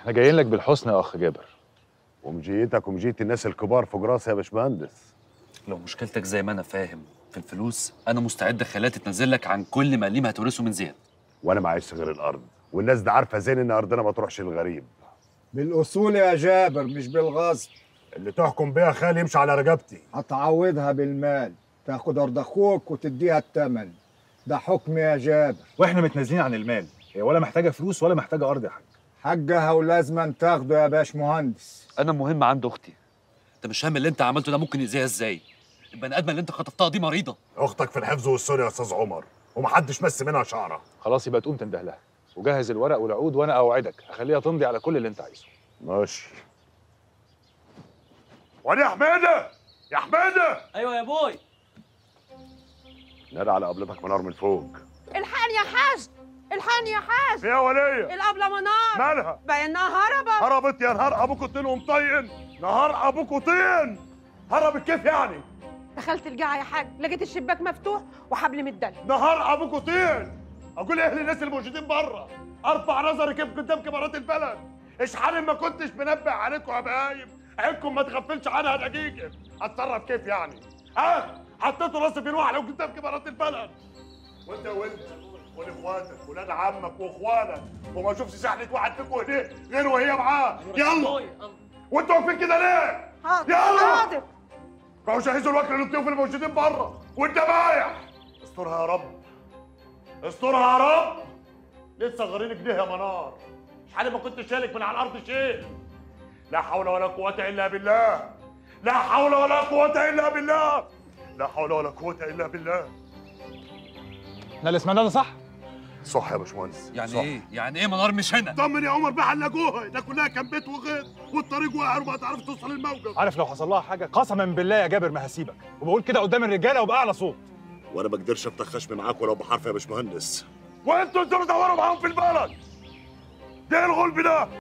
احنا جايين لك بالحسن يا اخ جابر ومجيتك ومجيت الناس الكبار فوق راسي يا باشمهندس لو مشكلتك زي ما انا فاهم في الفلوس انا مستعد خلاتي تنزل لك عن كل مليم هتورثه من زياد وانا معيش غير الارض والناس دي عارفه زين ان ارضنا ما تروحش للغريب بالأصول يا جابر مش بالغصب اللي تحكم بيها خالي يمشي على رقبتي هتعوضها بالمال تاخد أرض أخوك وتديها التمن ده حكم يا جابر واحنا متنازلين عن المال هي ولا محتاجه فلوس ولا محتاجه ارض يا حاج حقها ولازما تاخده يا باش مهندس انا مهم عند اختي انت مش فاهم اللي انت عملته ده ممكن يأذيها ازاي البني ادمه اللي انت خطفتها دي مريضه اختك في الحفظ والسوري يا استاذ عمر ومحدش مس منها شعره خلاص يبقى تقوم تنده لها وجهز الورق والعقود وانا اوعدك هخليها تمضي على كل اللي انت عايزه ماشي وانا يا حماده يا حماده ايوه يا بوي نادى على قبلتك منار من فوق الحقني يا حاج الحقني يا حاج فيها وليه الأبلة منار مالها بينها هربت هربت يا نهار ابوك طين ومطين نهار ابوك طين هربت كيف يعني دخلت الجاعة يا حاج لقيت الشباك مفتوح وحبل متدلل نهار ابوك طين اقول ايه للناس الموجودين بره ارفع نظري كيف قدام كبارات البلد اشحال ما كنتش منبه عليكم يا بهايم عينكم ما تغفلش عنها دقيقه اتصرف كيف يعني ها حطيتوا راسي في روح لو قدام كبارات البلد وانت وانت واخواتك ولاد عمك واخوانك وما اشوفش سحلة واحد فيكم هديه غير وهي معاه يلا وانتوا واقفين كده ليه؟ حاضر يلا حاضر راحوا جهزوا الوكل للضيوف الموجودين بره والدبايح استرها يا رب استرها يا رب لسه غارين كده يا منار شحال ما كنت شالك من على الارض شيء لا حول ولا قوة إلا بالله لا حول ولا قوة إلا بالله لا حول ولا قوة إلا بالله احنا اللي سمعناه ده صح صح يا باشمهندس يعني صح. ايه يعني ايه منار مش هنا طمن يا عمر بقى حلقوها ده كلها كان بيت وغيط والطريق واقع وما تعرف توصل الموقف عارف لو حصل لها حاجه قسما بالله يا جابر ما هسيبك وبقول كده قدام الرجاله وباعلى صوت وانا ما اقدرش افتح خشمي معاك ولو بحرف يا باشمهندس وانتوا انتوا تدوروا معاهم في البلد ده الغلب ده